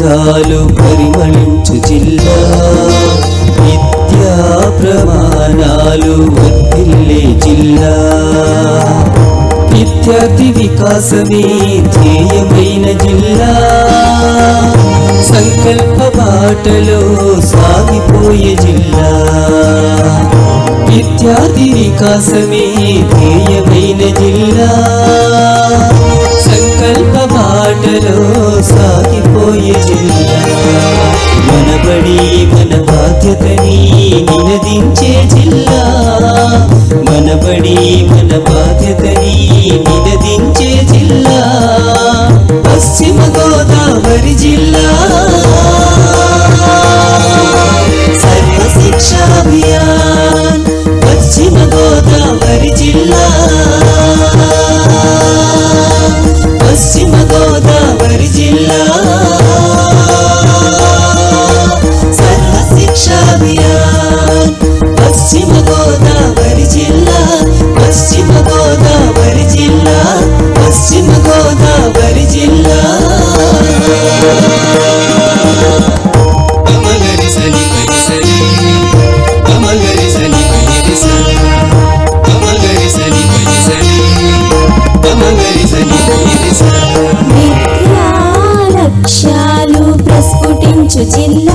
వేదాలు పరిమళించు జిల్లా విద్యా ప్రమాణాలు వర్తిల్లే జిల్లా విద్యార్థి వికాసమే ధ్యేయమైన జిల్లా సంకల్ప బాటలో సాగిపోయే జిల్లా విద్యార్థి వికాసమే ధ్యేయమైన జిల్లా సంకల్ప బాటలో సాగిపోయే జిల్లా మనబడి మన బాధ్యతని నినదించే జిల్లా మనబడి మన బాధ్యతని నినదించే జిల్లా పశ్చిమ గోదావరి జిల్లా సర్వ శిక్షా అభియాన్ పశ్చిమ గోదావరి జిల్లా పశ్చిమ గోదావరి జిల్లా సర్వ శిక్షా అభియాన్ పశ్చిమ గోదావరి జిల్లా పశ్చిమ గోదావరి జిల్లా పశ్చిమ గోదావరి జిల్లా అమగరి సని పని సని అమగరి సని పని సని అమగరి సని పని సని అమగరి సని పని సని విద్యా లక్ష్యాలు ప్రస్ఫుటించు జిల్లా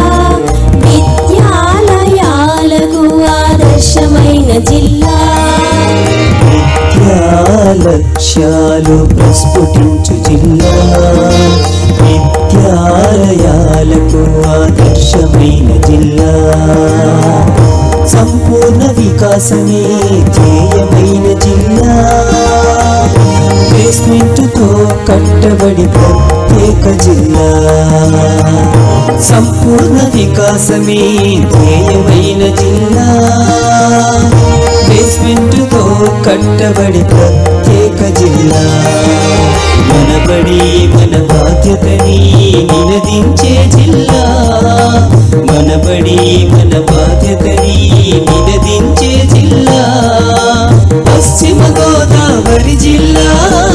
విద్యాలయాలకు ఆదర్శమైన జిల్లా విద్యా లక్ష్యాలు ప్రస్ఫుటించు జిల్లా విద్యాలయాలకు ఆదర్శమైన జిల్లా సంపూర్ణ వికాసమే ధ్యేయమైన జిల్లా బేస్మెంట్తో కట్టబడి ప్రత్యేక జిల్లా సంపూర్ణ వికాసమే ధ్యేయమైన జిల్లా బేస్మెంట్తో కట్టబడి ప్రత్యేక జిల్లా మనబడి మన బాధ్యతని నినదించే జిల్లా మనబడి మన బాధ్యతని నినదించే జిల్లా పశ్చిమ గోదావరి జిల్లా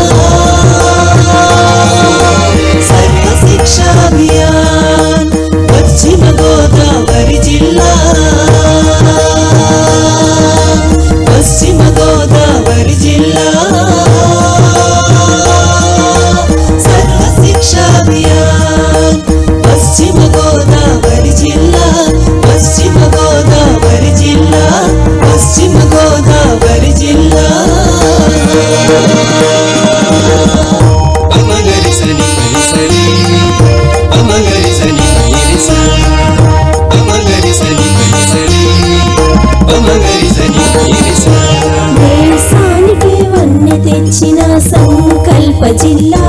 సర్వ శిక్షా అభియాన్ పశ్చిమ గోదావరి జిల్లా పశ్చిమ గోదావరి జిల్లా సర్వ శిక్షా అభియాన్ పశ్చిమ గోదావరి జిల్లా పశ్చిమ గోదావరి జిల్లా పశ్చిమ గోదావరి జిల్లా అమగరి సని పని సని అమగరి సని పని సని అమగరి సని పని సని అమగరి సని పని సని దేశానికి వన్నె తెచ్చిన సంకల్ప జిల్లా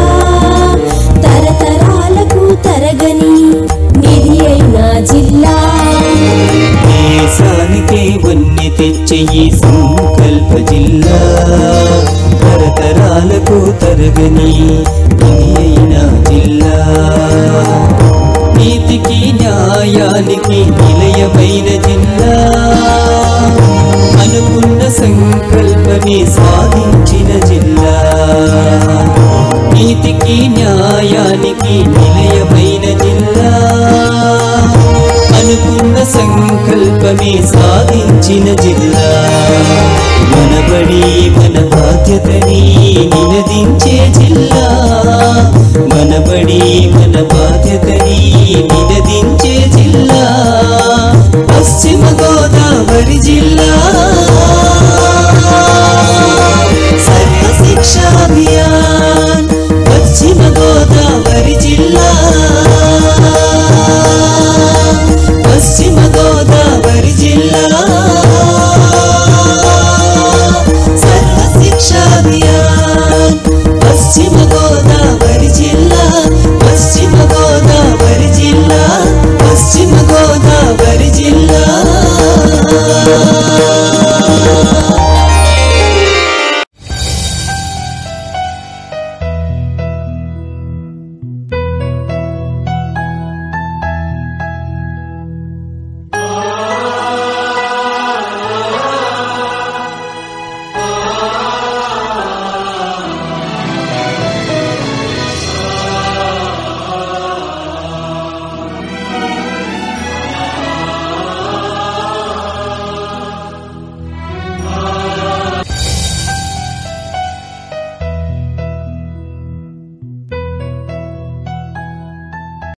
తరతరాలకు తరగని నిధి అయిన జిల్లా దేశానికి వన్నె తెచ్చే ఈ సంకల్ప జిల్లా తరతరాలకు తరగని ఇది అయిన జిల్లా నీతికి న్యాయానికి నిలయమైన జిల్లా అనుకున్న సంకల్పమే సాధించిన జిల్లా నీతికి న్యాయానికి నిలయమైన జిల్లా అనుకున్న సంకల్పమే సాధించిన జిల్లా మనబడి మన బాధ్యతని నినదించే జిల్లా మనబడి మన బాధ్యతని నినది